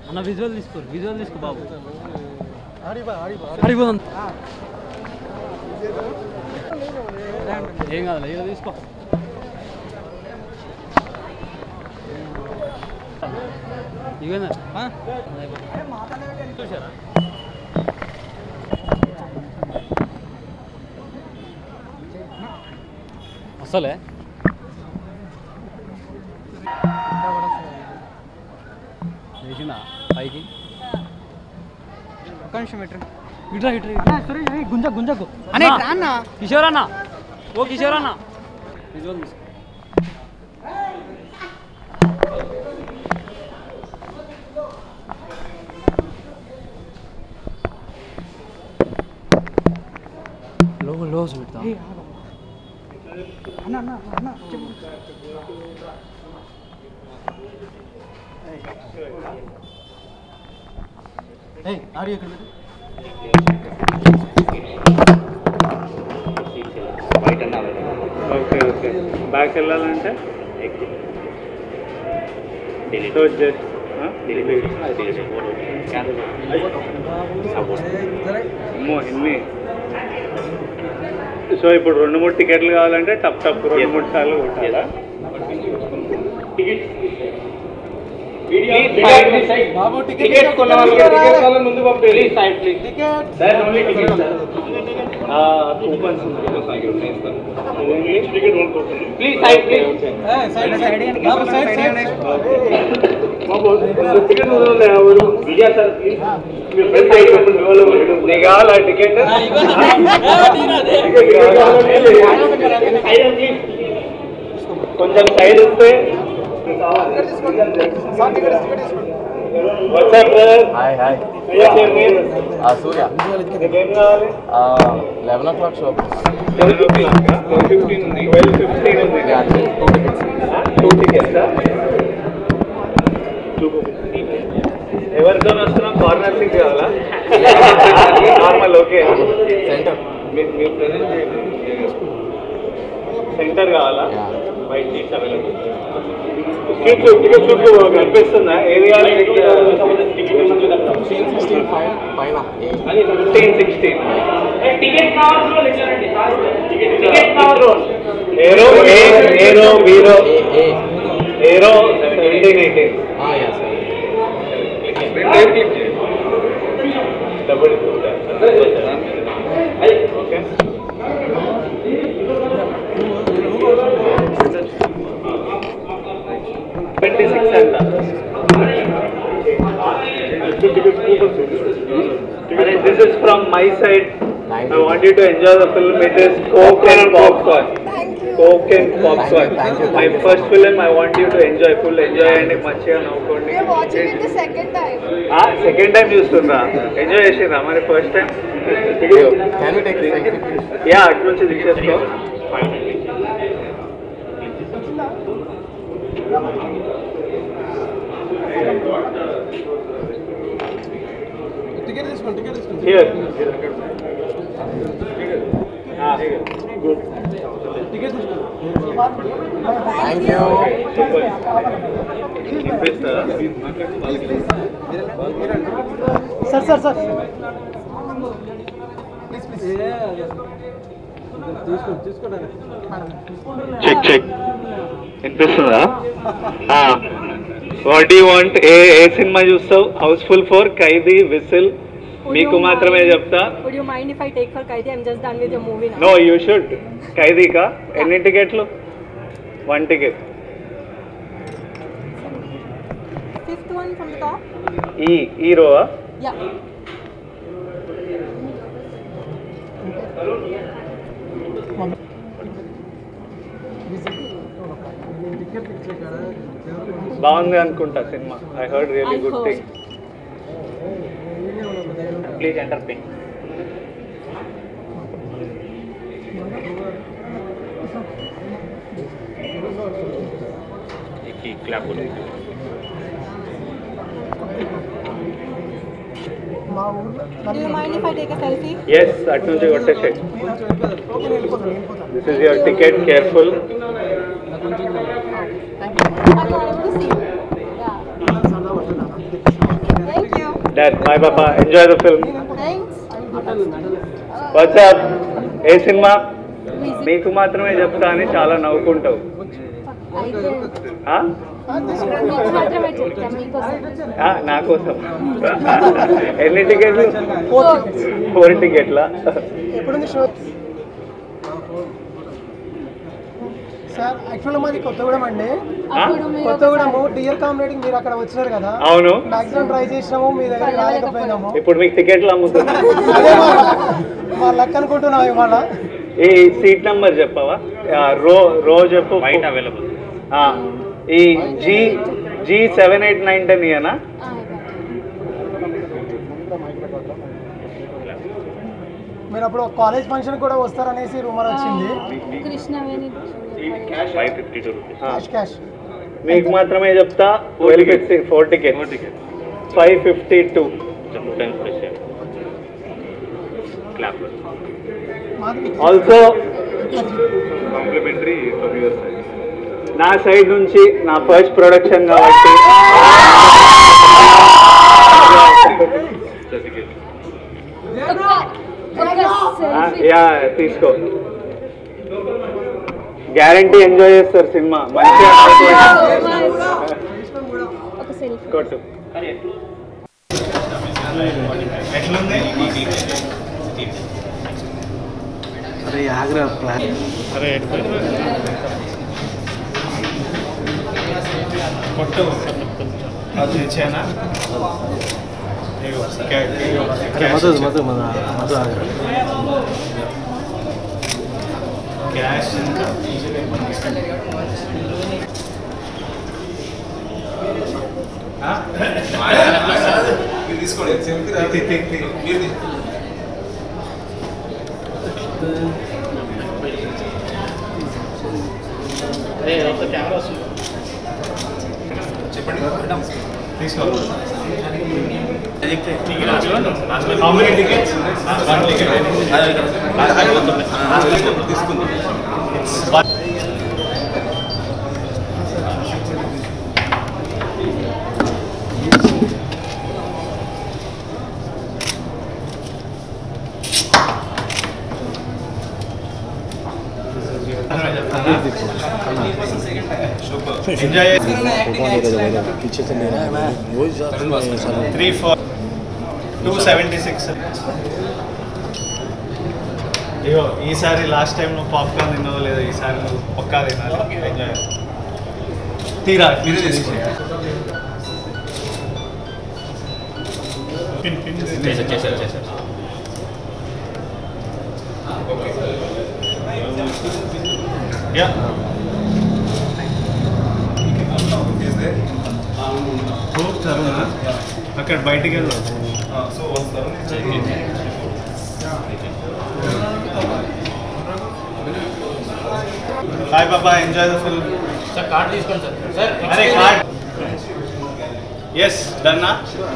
అన్న విజువల్ తీసుకో విజువల్ తీసుకో బాబు అడిగిపోదాం ఏం కాదులే ఏదో తీసుకో ఇవేనా చూసారా అసలే వేసిందా పైకి ఒక్క నిమిషం పెట్టు ఇట్రా ఇట్రా సురేష్ గుంజ గుంజకు అన్న, అనే అన్న కిషోర్ అన్న ఓ కిషోర్ అన్న విజువల్ తీసుకో లో లో చూడతా అన్న అన్న అన్న చెప్పు ఏయ్ ఆడి ఎక్కడ పెట్టు ఓకే ఓకే బ్యాక్ వెళ్ళాలంటే సో జస్ట్ అమ్మో ఎన్ని సో ఇప్పుడు రెండు మూడు టికెట్లు కావాలంటే టప్ టప్ రెండు మూడు సార్లు కొట్టాలా బాబు టికెట్ కొన్న వాళ్ళు ముందు పంపేది ticket coupons please side please side side బాబు side side ticket Vijaya sir నీకు కావాలా టికెట్ కొంచెం సైడ్ ఇస్తే సార్ టికెట్ టికెట్ తీసుకోండి WhatsApp brother hi hi Surya నీకేం కావాలి eleven o'clock show twelve fifteen ఉంది ట్వెల్వ్ ఫిఫ్టీన్ ఉంది టూ టికెట్స్ ఎవరితో వస్తున్నాం కార్నర్ సీట్ కావాలా నార్మల్ ఓకే సెంటర్ మీరు మీరు ప్రజెంట్ చేయండి సెంటర్ కావాలా white seats available seat ticket చూపు కనిపిస్తుందా ఏది కావాలి పైన ఫిఫ్టీన్ సిక్స్టీన్ టికెట్ కావాల్సిన వెళ్ళండి టికెట్ కావాలి A row A A row B row A A A row seventeen eighteen yes double okay twenty six అంట this is from my side Thank I you. want you to enjoy the film. It is Coke and popcorn. Coke and popcorn. Thank you, thank My you so first much. film. I want you to enjoy full enjoy and మంచిగా నవ్వుకోండి We are watching it the second time. Second time చూస్తుందా enjoy చేసిందా మరి first time can we take selfie yeah అటు నుంచి తీసేసుకో ticket తీసుకోండి ticket తీసుకోండి హియర్ టికెట్ తీసుకోండి thank you sir sir sir please please తీసుకోండి తీసుకోండి చెక్ చెక్ వినిపిస్తుందా వాట్ యూ వాంట్ ఏ ఏ సినిమా చూస్తావు హౌస్ఫుల్ ఫోర్ ఖైదీ విసిల్ మీకు మాత్రమే చెప్తా Would you mind if I take for Kaiti? I'm just done with your movie now. No you should ఖైదీకా ఎన్ని టికెట్లు one ticket Fifth one from the top. ఈ హీరోవా Yeah. టికెట్ ఇచ్చే కదా బాగుంది అనుకుంటా cinema I heard really I good heard. Thing please enter pin clap Do you mind if I take a selfie? Yes అటు నుంచి కొట్టేసే ఓకే నేను వెళ్ళిపోతాను వెళ్ళిపోతాను this is your ticket careful I wanted to see you. Yeah. సరదా పడుతున్నాను Dad, bye Papa. Enjoy the film. Thanks What's up? ఏ cinema మీకు మాత్రమే చెప్తా అని చాలా నవ్వుకుంటావు అయితే ఆ? మీకు మాత్రమే చెప్తాం మీకోసం ఆ, నా కోసం ఎన్ని టికెట్లు ఫోర్ టికెట్లా ఎప్పుడుంది షో సార్ యాక్చువల్గా మాది కొత్తగూడెం అండి అప్పుడు మీరు కొత్తగూడెము డియర్ కామ్రేడింగ్ మీరు అక్కడ వచ్చినారు కదా అవును మాక్సిమం ట్రై చేసినాము మీ దగ్గర రాలేకపోయినాము ఇప్పుడు మీకు టికెట్లు అమ్ముతున్నా అదే మా- మా లక్ అనుకుంటున్నాం ఇవాళ ఈ సీట్ నంబర్ చెప్పవా ఆ, రో రో చెప్పు వైట్ అవైలబుల్ ఈ G G seven eight nine ten ఇయనా ఆ, మీరు అప్పుడు కాలేజ్ ఫంక్షన్ కూడా వస్తారనేసి రూమర్ వచ్చింది Krishnaveni five fifty two rupees cash cash మీకు మాత్రమే చెప్తా four tickets four ticket five fifty two మాది ఆల్సో నా సైడ్ నుంచి నా ఫస్ట్ ప్రొడక్షన్ కాబట్టి ఆ, యా తీసుకో గ్యారంటీ ఎంజాయ్ చేస్తారు సినిమా మంచిగా ఒక సెల్ఫీ కొట్టు ఎట్లుంది అరే ఆగ్రా అరే కొట్టు అది తెచ్చానా మధు మధు మధు మధు ఆగ్రా క్యాష్ తీసుకో How many tickets? One ticket. Enjoy three four two seventy six అయ్యో ఈసారి లాస్ట్ టైం నువ్వు పాప్కార్న్ తిన్నావు లేదా ఈసారి నువ్వు పక్కా తినాలి ఎంజాయ్ తీరా యా తరుణ అక్కడ బయటికి వెళ్దాం హాయ్ బాబా enjoy the film sir card తీసుకోండి సార్ సార్ అరే కార్డ్ ఎస్ డన్నా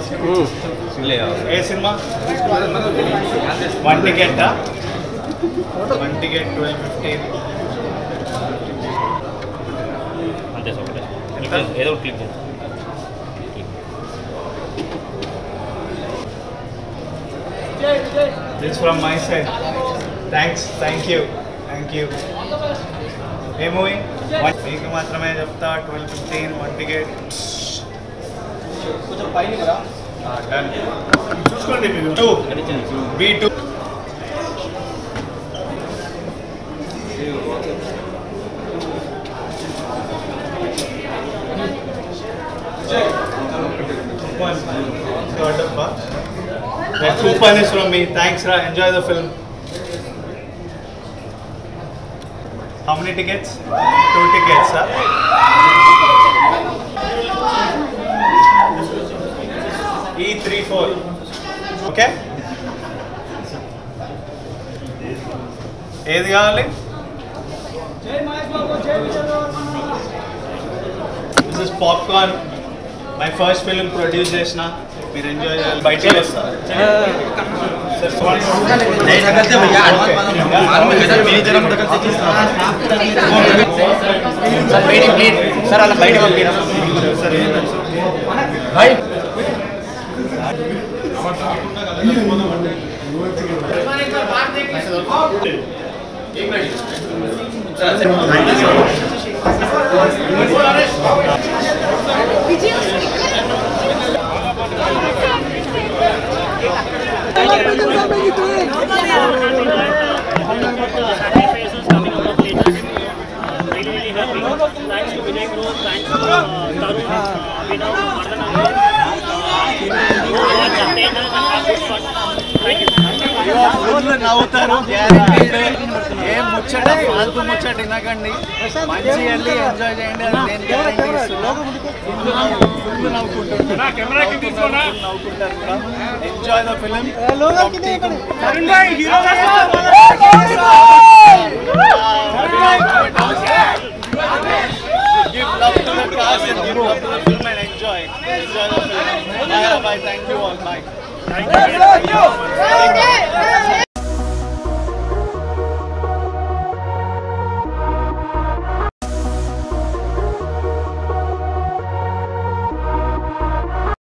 ఏ cinema one ticket one ticket twelve fifteen అంతే సార్ ఒకటే క్లిక్ చేయండి. ఏదో ఒకటి క్లిక్ చేయండి this from my side thanks thank you thank you ఏ మూవీ మీకు మాత్రమే చెప్తా ట్వెల్వ్ ఫిఫ్టీన్ వన్ టికెట్ కొంచెం పైన కదా డన్ చూసుకోండి మీరు two B two That coupon is from me. Thanks, Ra. Enjoy the film. How many tickets? Two tickets, huh? E34. Okay? ఏది కావాలి this is popcorn my first film produce చేసిన మీరు enjoy చేయాలి బయటికి వస్తారు సార్ బయటికి ప్లీజ్ సార్ అలా బయట పంపిరా సరే భాయ్ faces coming out of theaters. Uh, really, really happy. Thanks to Vijay Guru, thanks to uh, Tarun, uh, Abhinav, Mardana. Uh, watch the theaters and have good fun. Thank you. ఊర్లో నవ్వుతారు guaranteed. ఏం ముచ్చట ఫాల్తూ ముచ్చట వినకండి మంచి వెళ్ళి enjoy చేయండి అది నేను guarantee ఇస్తున్నా. Full నవ్వు- full నవ్వుకుంటుంటారు. నవ్వుకుంటారు కూడా enjoy the film Give love to the cast and give love to the film and enjoy. Enjoy the film. Bye, bye. Thank you all. Bye. Thank you.